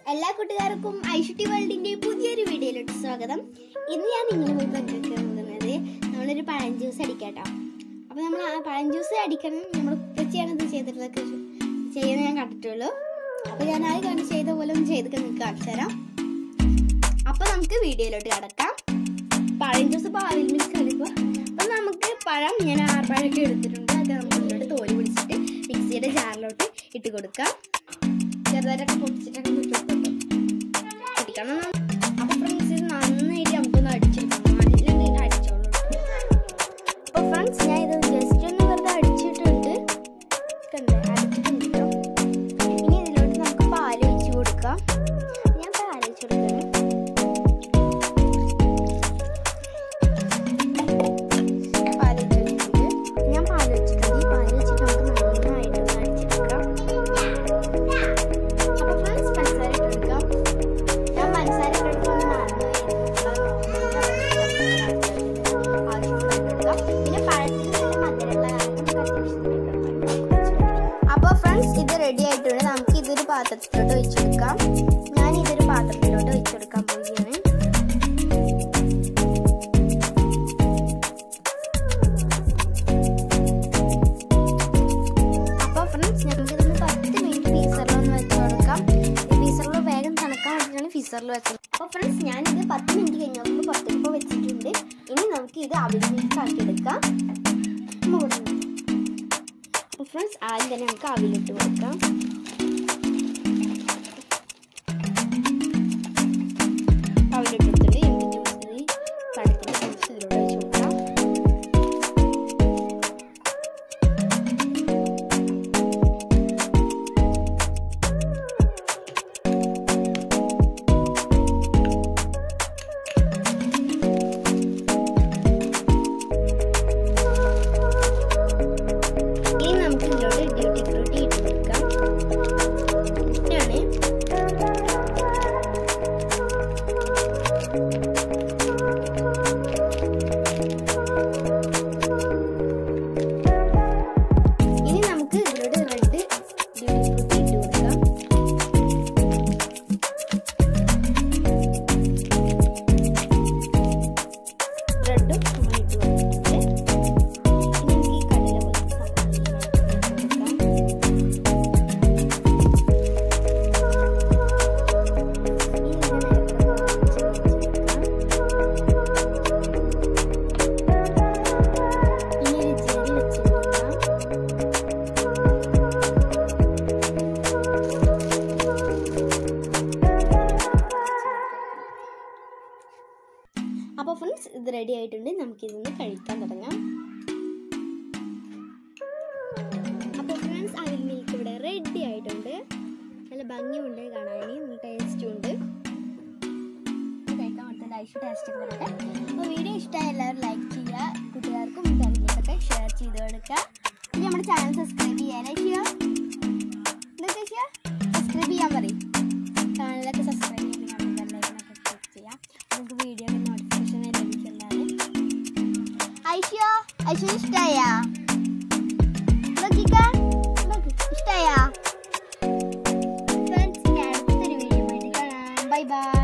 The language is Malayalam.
എല്ലാ കൂട്ടുകാർക്കും ഐഷുട്ടി വേൾഡിന്റെ പുതിയൊരു വീഡിയോയിലോട്ട് സ്വാഗതം ഇന്ന് ഞാൻ നിങ്ങളുമായി പങ്കെടുക്കാൻ പോകുന്നത് നമ്മളൊരു പഴം ജ്യൂസ് അടിക്കാട്ടോ അപ്പോൾ നമ്മൾ ആ പഴം ജ്യൂസ് അടിക്കണം നമ്മൾ ഉപ്പച്ചിയാണ് ഇത് ചെയ്തിട്ടുള്ളതൊക്കെ ചെയ്യുന്നത് ഞാൻ കണ്ടിട്ടുള്ളൂ അപ്പോൾ ഞാൻ ആദ്യം കണ്ട് ചെയ്ത പോലെ ഒന്ന് ചെയ്തൊക്കെ നിങ്ങൾക്ക് കാണിച്ചു തരാം അപ്പോൾ നമുക്ക് വീഡിയോയിലോട്ട് കിടക്കാം പഴം ജ്യൂസ് പാലിൽ മിക്സ് കളിപ്പോൾ അപ്പോൾ നമുക്ക് പഴം ഞാൻ ആർപ്പഴമൊക്കെ എടുത്തിട്ടുണ്ട് അത് നമുക്ക് ഇതിലോട്ട് തോല് പിടിച്ചിട്ട് മിക്സിയുടെ ജാറിലോട്ട് ഇട്ട് കൊടുക്കാം ചെറുതായിട്ടൊക്കെ പൊടിച്ചിട്ടൊക്കെ കിട്ടും പൊടിക്കണം അപ്പൊ ഫ്രണ്ട്സ് ഇത് നന്നായിട്ട് നമുക്കൊന്ന് അടിച്ചെടുക്കാം നല്ലതായിട്ട് അടിച്ചോളൂ അപ്പൊ ഫ്രണ്ട്സ് ഞാൻ ഇത് ജസ്റ്റ് ഒന്ന് വെറുതെ അടിച്ചിട്ടുണ്ട് കണ്ടേ അടിച്ചിട്ടുണ്ട് ട്ടോ. ഇനി ഇതിലോട്ട് നമുക്ക് പാല് ഒഴിച്ച് കൊടുക്കാം ഞാൻ പാല് ഒഴിച്ച് കൊടുക്കണം പാല് ഒഴിച്ചിട്ടുണ്ട് ഞാൻ പാല് വെച്ചിട്ടുണ്ട് ഈ പാല് വെച്ചിട്ട് നമുക്ക് നന്നായിട്ടൊന്ന് അടിച്ചെടുക്കാം അപ്പൊ ഫ്രണ്ട്സ് പഞ്ചസാര ഇട്ട് കൊടുക്കാം ഞാൻ പഞ്ചസാര ഇട്ട് കൊടുക്കുന്നത് മറന്നുപോയി പിന്നെ പഴത്തിൽ നല്ല മധുരമുള്ള അപ്പോൾ ഫ്രണ്ട്സ് ഇത് റെഡി ആയിട്ടുണ്ട് നമുക്ക് ഇതൊരു പാത്രത്തിലോട്ട് ഒഴിച്ചു കൊടുക്കാം ഞാൻ ഇതൊരു പാത്രത്തിലോട്ട് ഒഴിച്ചു കൊടുക്കാൻ പോവുകയാണ് അപ്പോൾ ഫ്രണ്ട്സ് ഞങ്ങൾക്ക് ഇതൊന്ന് പത്ത് മിനിറ്റ് ഫീസറിലൊന്ന് വെച്ച് കൊടുക്കാം ഫീസറിൽ വേഗം തണുക്കാൻ വേണ്ടിയിട്ടാണ് ഫീസറിൽ വെച്ചത് അപ്പോൾ ഫ്രണ്ട്സ് ഞാനിത് പത്ത് മിനിറ്റ് കഴിഞ്ഞപ്പോൾ പുറത്തേക്ക് വെച്ചിട്ടുണ്ട് ഇനി നമുക്ക് ഇത് അവിലേക്ക് ആക്കി എടുക്കാം അപ്പോൾ ഫ്രണ്ട്സ് ആദ്യം തന്നെ നമുക്ക് അവിലിട്ട് കൊടുക്കാം അവിലിട്ട് കൊടുത്തിട്ട് എന്ത് ജ്യൂസ് തണുക്കുന്ന ജ്യൂസ് ഇതിലൂടെ വെച്ച് കൊടുക്കാം ഇനി നമുക്ക് ഇതിലോട്ട് ഡ്യൂട്ടി ഫ്രൂട്ടി ഇട്ട് കൊടുക്കാം ഇതാണ് ഇനി നമുക്ക് ഇതിലോട്ട് റെഡ് ഡ്യൂട്ടി ഫ്രൂട്ടി ഇട്ട് കൊടുക്കാം റെഡും നമ്മൾ ഇട്ട് കൊടുത്തിട്ടുണ്ട് ഇനി നമുക്ക് ഈ കടല പോലത്തെ സാധനം ഇതിനകത്ത് കൊടുക്കാം. ഇനി ഇതിനെ നേരെ കുറച്ച് വെച്ചെടുക്കാം. ഇനി ഒരു ജെറി വെച്ച് കൊടുക്കാം. അപ്പോൾ ഫ്രണ്ട്സ് ഇത് റെഡി ആയിട്ടുണ്ട് നമുക്കിതൊന്ന് കഴിക്കാൻ തുടങ്ങാം അപ്പോൾ ഫ്രണ്ട്സ് അതിൽ മിൽക്ക് ഇവിടെ റെഡി ആയിട്ടുണ്ട് നല്ല ഭംഗിയുണ്ട് കാണാൻ നല്ല ടേസ്റ്റും ഉണ്ട് ഇത് കഴിക്കാൻ കൊടുത്ത ലൈഫ് ടേസ്റ്റ് ഒക്കെ വരട്ടെ അപ്പോൾ വീഡിയോ ഇഷ്ടമായ എല്ലാവരും ലൈക്ക് ചെയ്യുക കൂട്ടുകാർക്കും ഫാമിലിക്കൊക്കെ ഷെയർ ചെയ്ത് കൊടുക്കുക ഇനി നമ്മുടെ ചാനൽ സബ്സ്ക്രൈബ് ചെയ്യാൻ ചെയ്യുക എന്തൊക്കെ ചെയ്യുക സബ്സ്ക്രൈബ് ചെയ്യാൻ പറയും ചാനലൊക്കെ സബ്സ്ക്രൈബ് ചെയ്ത് ബെല്ലൈക്കനൊക്കെ ക്ലിക്ക് ചെയ്യാം നമുക്ക് വീഡിയോ നോട്ടിഫിക്കേഷൻ ലഭിക്കുന്നതാണ് ഐഷ്യ ഐഷ്യ ഇഷ്ടായ നോക്കിക്ക നോക്ക് ഇഷ്ടായ ഫ്രണ്ട്സ് ഞാൻ അടുത്തൊരു വീഡിയോ ആയിട്ട് കാണാം ബൈ ബൈ